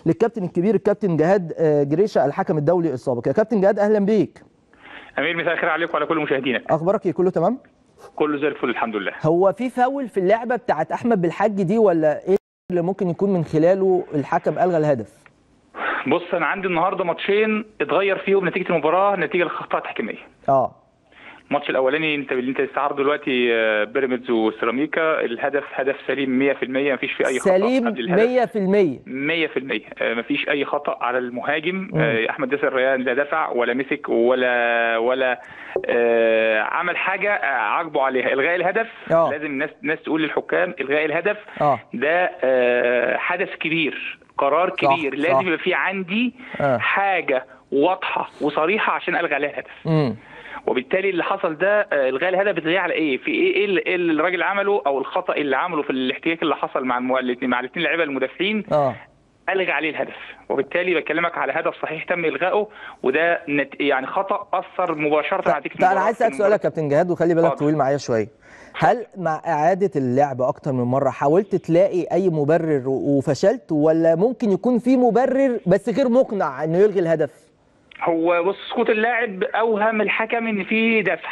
للكابتن الكبير الكابتن جهاد آه، جريشه الحكم الدولي السابق يا كابتن جهاد اهلا بيك امير مساء الخير عليك وعلى كل مشاهدينك اخبارك ايه كله تمام كله زي الفل الحمد لله هو في فاول في اللعبه بتاعت احمد بالحاج دي ولا ايه اللي ممكن يكون من خلاله الحكم الغى الهدف بص انا عندي النهارده ماتشين اتغير فيهم نتيجه المباراه نتيجه للاخطاء التحكيميه اه الماتش الاولاني انت اللي انت استعرض دلوقتي آه، بيراميدز وسيراميكا الهدف هدف سليم 100% مفيش فيه اي خطا سليم قبل الهدف 100% 100% آه، مفيش اي خطا على المهاجم آه، احمد ياسر ريان لا دفع ولا مسك ولا ولا آه، عمل حاجه آه، عاقبه عليها الغاء الهدف آه. لازم الناس الناس تقول للحكام الغاء الهدف اه ده آه، حدث كبير قرار صح، كبير صح. لازم يبقى في عندي آه. حاجه واضحه وصريحه عشان الغي عليها الهدف امم وبالتالي اللي حصل ده آه، الغاء الهدف بتغيه على ايه؟ في ايه ايه اللي, إيه اللي الراجل عمله او الخطا اللي عمله في الاحتكاك اللي حصل مع المو... الاتنين- مع الاثنين لعيبه المدافعين اه الغى عليه الهدف وبالتالي بكلمك على هدف صحيح تم الغائه وده نت... يعني خطا اثر مباشره على نتيجه طيب انا المباراة. عايز اسالك سؤال يا كابتن جهاد وخلي بالك اتفضل. طويل معايا شويه هل مع اعاده اللعب اكتر من مره حاولت تلاقي اي مبرر و- وفشلت ولا ممكن يكون في مبرر بس غير مقنع انه يلغي الهدف هو بص سقوط اللاعب اوهم الحكم ان في دفع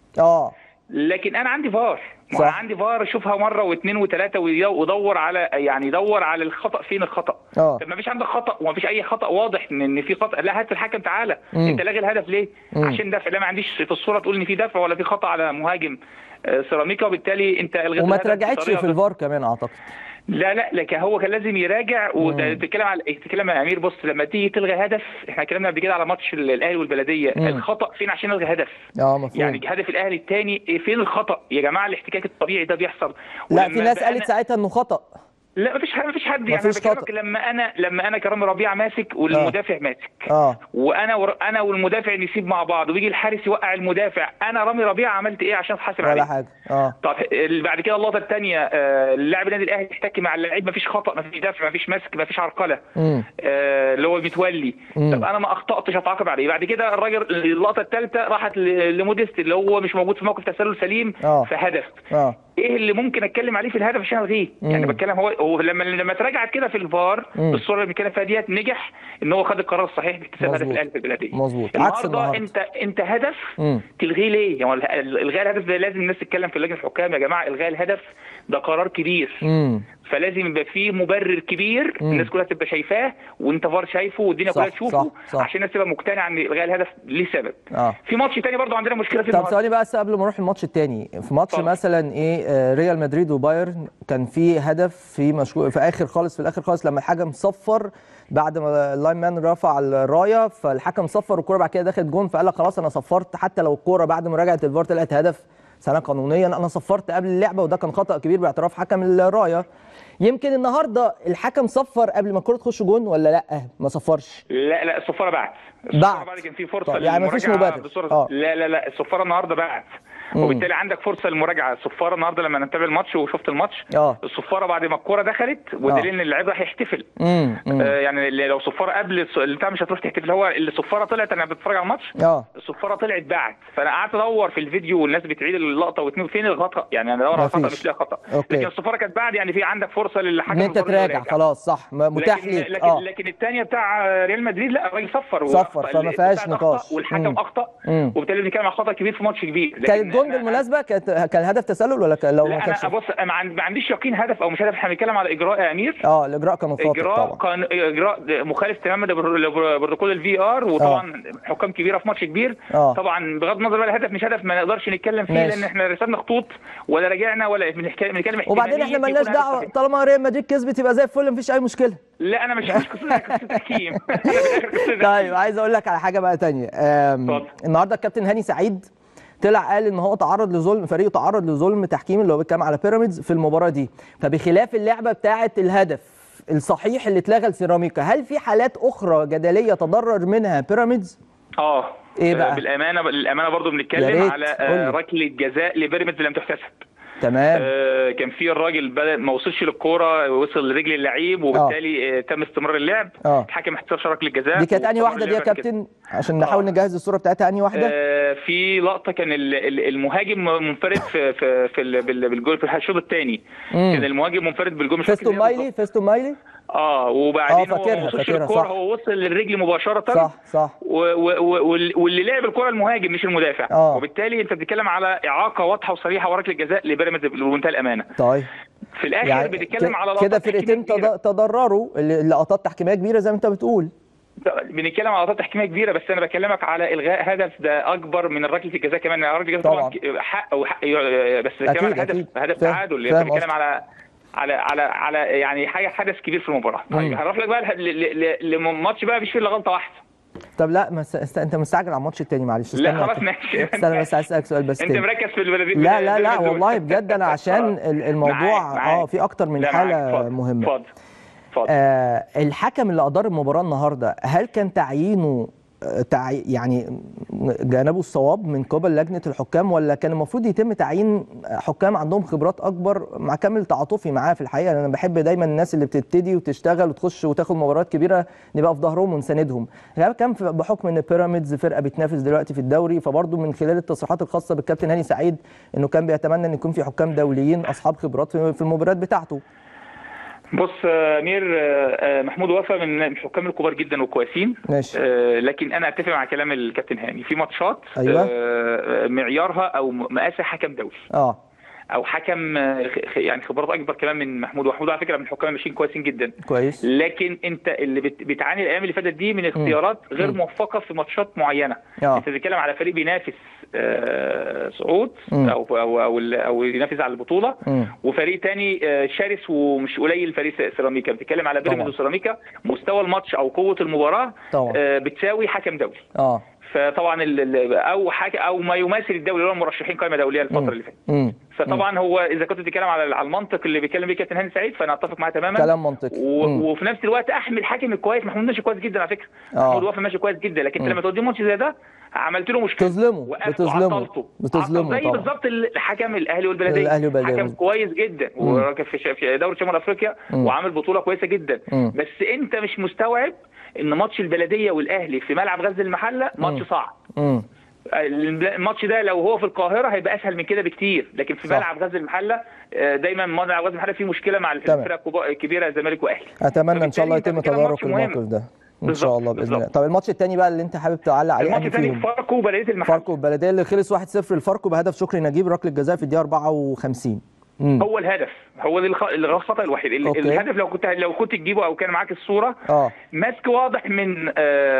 اه لكن انا عندي فار ما صح. انا عندي فار اشوفها مره واثنين وثلاثه وادور على يعني يدور على الخطا فين الخطا اه طب ما فيش عندك خطا وما فيش اي خطا واضح ان ان في خطا لا هات الحكم تعالى مم. انت لاغي الهدف ليه مم. عشان دفع لا ما عنديش في الصوره تقول ان في دفع ولا في خطا على مهاجم آه، سيراميكا وبالتالي انت الغيت وما الهدف تراجعتش بطريقة في الفار كمان اعتقد لا لا لكن هو كان لازم يراجع وتتكلم على إيه؟ تتكلم يا امير بص لما تيجي تلغي هدف احنا اتكلمنا قبل كده على ماتش ال- الاهلي والبلديه مم. الخطا فين عشان الغي هدف اه مفهوم يعني هدف الاهلي الثاني فين الخطا يا جماعه الاحتكاك الطبيعي ده بيحصل لا ولما في ناس بقى قالت أنا- ساعتها انه خطا لا مفيش حد مفيش حد يعني مفيش انا بكلمك خطأ. لما انا لما انا كرامي ربيع ماسك والمدافع ماسك اه وانا ور... انا والمدافع نسيب مع بعض ويجي الحارس يوقع المدافع انا رامي ربيع عملت ايه عشان اتحاسب ولا عليه حاجه اه طب ال- بعد كده اللقطه الثانيه اللاعب النادي الاهلي يحتك مع اللعيب مفيش خطا مفيش دفع مفيش مسك مفيش عرقله امم آه، اللي هو متولي مم. طب انا ما اخطاتش اتعاقب عليه بعد كده الراجل اللقطه الثالثه راحت ل- لموديست اللي هو مش موجود في موقف تسلل سليم آه. في هدف اه ايه اللي ممكن اتكلم عليه في الهدف عشان الغيه يعني مم. بتكلم هو هو لما لما تراجعت كده في الفار مم. بالصوره اللي بنتكلم فيها ديت نجح ان هو خد القرار الصحيح باكتساب هدف مظبوط. الاهلي في البلديه مظبوط. عكس النهارده النهاردة. انت انت هدف مم. تلغيه ليه؟ يعني ال- الغاء الهدف ده لازم الناس تتكلم في لجنه الحكام يا جماعه الغاء الهدف ده قرار كبير امم فلازم يبقى فيه مبرر كبير مم. الناس كلها تبقى شايفاه وانت فار شايفه والدنيا صح، كلها تشوفه صح، صح. عشان الناس تبقى مقتنعه ان الغاء الهدف ليه سبب اه في ماتش تاني برضو عندنا مشكله فيه طب النهاردة. ثواني بس قبل ما نروح الماتش التاني في ماتش اتفضل. مثلا ايه آه، ريال مدريد وبايرن كان في هدف في مشكو في اخر خالص في الاخر خالص لما الحكم صفر بعد ما اللاين مان رفع الرايه فالحكم صفر والكوره بعد كده دخلت جون فقال لك خلاص انا صفرت حتى لو الكوره بعد مراجعه الفار طلعت هدف سنه قانونيا انا صفرت قبل اللعبه وده كان خطا كبير باعتراف حكم الرايه يمكن النهارده الحكم صفر قبل ما الكوره تخش جون ولا لا ما صفرش لا لا الصفاره بعت بعت. الصفاره بعد كان في فرصه طيب، يعني مفيش للمراجعة مبرر. بصورة آه. لا لا لا الصفاره النهارده بعت مم. وبالتالي عندك فرصه للمراجعه الصفاره النهارده لما نتابع الماتش وشفت الماتش اه الصفاره بعد ما الكوره دخلت ودليل ان اللعيب راح يحتفل امم أمم. آه يعني اللي لو صفاره قبل الص- اللي بتاع مش هتروح تحتفل هو اللي الصفاره طلعت انا بتفرج على الماتش اه الصفاره طلعت بعت فانا قعدت ادور في الفيديو والناس بتعيد اللقطه واتنين فين الخطا يعني انا ادور على خطا مفيش. مش لاقي خطا أوكي. لكن الصفاره كانت بعد يعني في عندك فرصه للحكم ان انت الفار إنه تراجع يراجع. خلاص صح م- متاح لكن ليك لكن, اه لكن الثانيه بتاع ريال مدريد لا الراجل صفر صفر، وأخطأ. فما الدفاع فيهاش أخطأ نقاش. والحكم مم. اخطا مم. وبالتالي بنتكلم عن خطا كبير في ماتش كبير كان لكن الجون أنا- بالمناسبه كانت كان هدف تسلل ولا كان لو ما لا كانش انا بص أنا ما عن- ما عنديش يقين هدف او مش هدف احنا بنتكلم على اجراء يا امير اه الاجراء كان خاطئ اجراء طبعا كان اجراء مخالف تماما لبر- لبر- بروتوكول الفي ار وطبعا حكام كبيره في ماتش كبير آه. طبعا بغض النظر بقى الهدف مش هدف ما نقدرش نتكلم فيه ماشي. لان احنا رسمنا خطوط ولا راجعنا ولا بنحكي- بنتكلم وبعدين احنا احتمالية مالناش يكون هدف دعوه صحيح. طالما ريال مدريد كسبت يبقى زي الفل مفيش اي مشكله لا انا مش مش قصه قصه تحكيم أنا في الآخر قصة طيب تحكيم. عايز اقول لك على حاجه بقى تانية أم، اتفضل. النهارده الكابتن هاني سعيد طلع قال ان هو تعرض لظلم فريقه تعرض لظلم تحكيمي اللي هو بيتكلم على بيراميدز في المباراه دي فبخلاف اللعبه بتاعه الهدف الصحيح اللي اتلغى لسيراميكا هل في حالات اخرى جدليه تضرر منها بيراميدز اه إيه بقى؟ آه، بالامانه بالامانه برضو يا بنتكلم ريت، على قولي. آه، ركله جزاء لبيراميدز لم تحتسب تمام آه، كان في الراجل بدأ ما وصلش للكوره وصل لرجل اللعيب وبالتالي آه، تم استمرار اللعب اه الحكم ما احتسبش ركله جزاء دي كانت انهي واستمر واحده دي يا اللعب بعد كده. كابتن عشان نحاول نجهز الصوره بتاعتها انهي واحده آه، آه، في لقطه كان ال- ال- المهاجم منفرد في في في ال- بال- بالجول في الشوط الثاني مم. كان المهاجم منفرد بالجول مش فاكر فيستون إيه مايلي بالظبط. فيستون مايلي اه وبعدين آه، هو فاكرها، ما وصلش فاكرها، للكرة، صح. هو وصل للرجل مباشره صح صح و- و- و- وال- واللي لعب الكره المهاجم مش المدافع آه. وبالتالي انت بتتكلم على اعاقه واضحه وصريحه وركله جزاء لبيراميدز بمنتهى الامانه طيب في الاخر يعني بنتكلم ك- على لقطة كده تحكيمية فرقتين كبيرة. تض- تضرروا اللي- اللقطات تحكيميه كبيره زي ما انت بتقول بنتكلم على لقطات تحكيميه كبيره بس انا بكلمك على الغاء هدف ده اكبر من ركله الجزاء كمان ركله الجزاء طبعا. طبعا حق وحق بس أكيد، كمان هدف أكيد. هدف فاهم- تعادل فاهم انت بتتكلم قصدك. على على على على يعني حاجه حدث كبير في المباراه مم. طيب هنروح لك بقى ل- ل- ل- لماتش بقى مفيش فيه الا غلطه واحده طب لا ما است... است... انت مستعجل على الماتش التاني معلش لا استنى خلاص ماشي استنى بس عايز اسالك سؤال بس انت تاني مركز في البلديه لا لا لا والله بجد انا عشان ال- الموضوع معاك- معاك. اه في اكتر من لا، معاك. حاله اتفضل. مهمه اتفضل اتفضل آه الحكم اللي ادار المباراه النهارده هل كان تعيينه آه، تعي... يعني جانبه الصواب من قبل لجنه الحكام ولا كان المفروض يتم تعيين حكام عندهم خبرات اكبر مع كامل تعاطفي معاه في الحقيقه لأن انا بحب دايما الناس اللي بتبتدي وتشتغل وتخش وتاخد مباريات كبيره نبقى في ظهرهم ونساندهم يعني كان في- بحكم ان بيراميدز فرقه بتنافس دلوقتي في الدوري فبرضه من خلال التصريحات الخاصه بالكابتن هاني سعيد انه كان بيتمنى ان يكون في حكام دوليين اصحاب خبرات في في المباريات بتاعته بص آه، امير آه، آه، محمود وفا من الحكام الكبار جدا وكويسين ماشي آه، لكن انا اتفق مع كلام الكابتن هاني في ماتشات أيوة. آه، معيارها او مقاسها حكم دولي اه او حكم آه، خ- يعني خبرات اكبر كمان من محمود ومحمود على فكره من الحكام ماشيين كويسين جدا كويس لكن انت اللي بت- بتعاني الايام اللي فاتت دي من اختيارات غير مم. موفقه في ماتشات معينه اه انت بتتكلم على فريق بينافس آه، صعود مم. او او او, او ينافس على البطوله مم. وفريق تاني آه، شرس ومش قليل فريق سيراميكا بتتكلم على بيراميدز طبعا. وسيراميكا مستوى الماتش او قوه المباراه طبعا آه، بتساوي حكم دولي اه فطبعا ال- ال- او حاجه او ما يماثل الدوري اللي هو مرشحين قائمه دوليه الفتره مم. اللي فاتت امم فطبعا هو اذا كنت بتتكلم على على المنطق اللي بيتكلم بيه كابتن هاني سعيد فانا اتفق معاه تماما كلام منطقي و... مم. وفي نفس الوقت احمد الحاكم الكويس محمود ماشي كويس جدا على فكره آه. محمود وفا ماشي كويس جدا لكن انت مم. لما توديه ماتش زي ده عملت له مشكله بتظلمه وقفته بتظلمه عطلته. بتظلمه عطل زي طبعا بالظبط الحكم الاهلي والبلديه الأهلي والبلدية حكم بالظبط. كويس جدا مم. وراكب في ش- في دوره شمال افريقيا مم. وعامل بطوله كويسه جدا مم. بس انت مش مستوعب ان ماتش البلديه والاهلي في ملعب غزل المحله ماتش مم. صعب امم الماتش ده لو هو في القاهره هيبقى اسهل من كده بكتير لكن في صح. ملعب غزل المحله آه، دايما ملعب غزل المحله فيه مشكله مع تمام. الفرق الكبا- الكبيره الزمالك واهلي اتمنى ان شاء الله فبالتالي يتم أنت بتتكلم تدارك ماتش مهم. الموقف ده ان شاء بالظبط، الله باذن الله بالظبط. طب الماتش الثاني بقى اللي انت حابب تعلق عليه الماتش انهي الثاني فيهم فاركو وبلديه المحله فاركو البلديه اللي خلص 1-0 لفاركو بهدف شكري نجيب ركله جزاء في الدقيقه 54 امم هو الهدف هو ده الخ- الخطا الوحيد ال- أوكي. الهدف لو كنت لو كنت تجيبه او كان معاك الصوره اه ماسك واضح من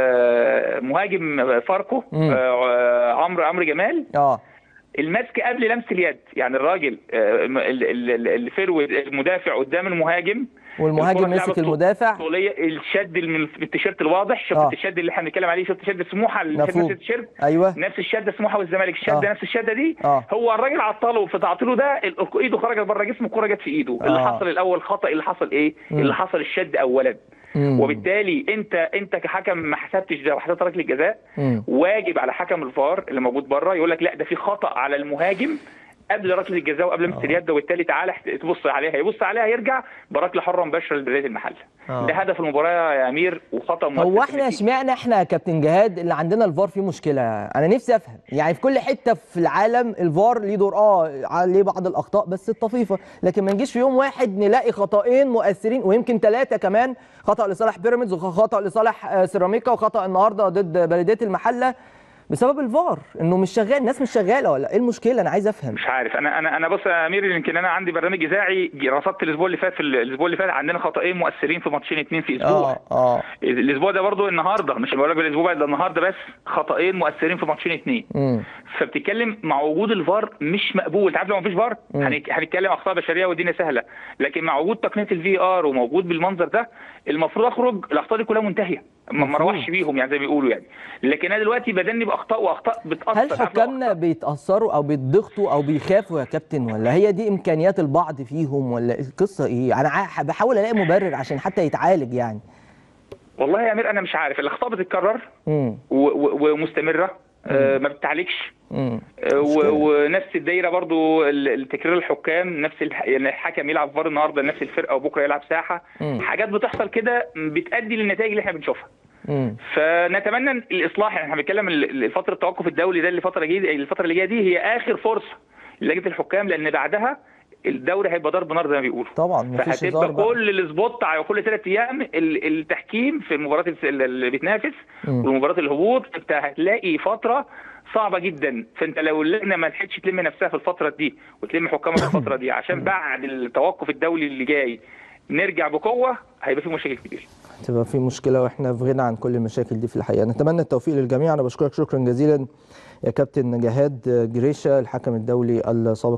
آه، مهاجم فاركو مم. آه، عمرو عمرو جمال اه المسك قبل لمس اليد يعني الراجل آه، ال- ال- ال- الفيرود المدافع قدام المهاجم والمهاجم الكرة مسك اتلعبت المدافع طوليه الشد من التيشيرت الواضح شفت آه. الشد اللي احنا بنتكلم عليه شفت شد سموحه اللي كان مفهوم. نفس التيشيرت ايوه نفس الشده سموحه والزمالك الشده آه. نفس الشده دي آه. هو الراجل عطله في تعطيله ده ال- ايده خرجت بره جسمه الكوره جت في ايده اللي آه. حصل الاول خطا اللي حصل ايه مم. اللي حصل الشد اولا مم. وبالتالي انت انت كحكم ما حسبتش ده وحسبت ركله جزاء مم. واجب على حكم الفار اللي موجود بره يقول لك لا ده في خطا على المهاجم قبل ركله الجزاء وقبل لمسه اليد وبالتالي تعالى احت- تبص عليها يبص عليها يرجع بركله حره مباشره لبدايه المحل آه. ده هدف المباراه يا امير وخطا هو مؤثر في احنا النتيجة. اشمعنى احنا يا كابتن جهاد اللي عندنا الفار فيه مشكله انا نفسي افهم يعني في كل حته في العالم الفار ليه دور اه عليه بعض الاخطاء بس الطفيفه لكن ما نجيش في يوم واحد نلاقي خطأين مؤثرين ويمكن ثلاثه كمان خطأ لصالح بيراميدز وخطأ لصالح آه، سيراميكا وخطأ النهارده ضد بلديه المحله بسبب الفار انه مش شغال الناس مش شغاله ولا ايه المشكله انا عايز افهم مش عارف انا انا انا بص يا امير يمكن انا عندي برنامج اذاعي رصدت الاسبوع اللي فات في الاسبوع اللي فات عندنا خطأين مؤثرين في ماتشين اتنين في اسبوع اه اه الاسبوع ده برضو النهارده مش بقول لك الاسبوع ده النهارده بس خطأين مؤثرين في ماتشين اتنين امم فبتتكلم مع وجود الفار مش مقبول انت عارف لو مفيش فار مم. هنك- هنتكلم اخطاء بشريه والدنيا سهله لكن مع وجود تقنيه الفي ار وموجود بالمنظر ده المفروض اخرج الاخطاء دي كلها منتهيه ما ما مفروض. اروحش بيهم يعني زي ما بيقولوا يعني لكن انا دلوقتي بدني باخطاء واخطاء بتاثر هل عارف لو حكامنا بيتأثروا أو بيتضغطوا أو بيخافوا يا كابتن ولا هي دي إمكانيات البعض فيهم ولا القصة إيه؟ أنا ع- بحاول ألاقي مبرر عشان حتى يتعالج يعني. والله يا امير انا مش عارف الاخطاء بتتكرر امم و- و- ومستمره آه، ما بتعالجش امم آه، و- مشكلة. ونفس الدايره برضو ال- التكرار الحكام نفس الح... يعني الحكم يلعب فار النهارده نفس الفرقه وبكره يلعب ساحه مم. حاجات بتحصل كده بتادي للنتائج اللي احنا بنشوفها مم. فنتمنى الاصلاح احنا بنتكلم ال- ال- فتره التوقف الدولي ده الفتره الجايه الفتره اللي جايه دي هي اخر فرصه لجنه الحكام لان بعدها الدوري هيبقى ضرب نار زي ما بيقولوا طبعا مفيش هزار فهتبقى بقى كل السبوت على كل ثلاث ايام ال- التحكيم في المباريات الس- اللي بتنافس مم. والمباريات الهبوط انت هتلاقي فتره صعبه جدا فانت لو اللجنه ما لحقتش تلم نفسها في الفتره دي وتلم حكامها في الفتره دي عشان بعد التوقف الدولي اللي جاي نرجع بقوه هيبقى في مشاكل كبيره تبقى في مشكله واحنا في غنى عن كل المشاكل دي في الحقيقه نتمنى التوفيق للجميع انا بشكرك شكرا جزيلا يا كابتن جهاد جريشه الحكم الدولي السابق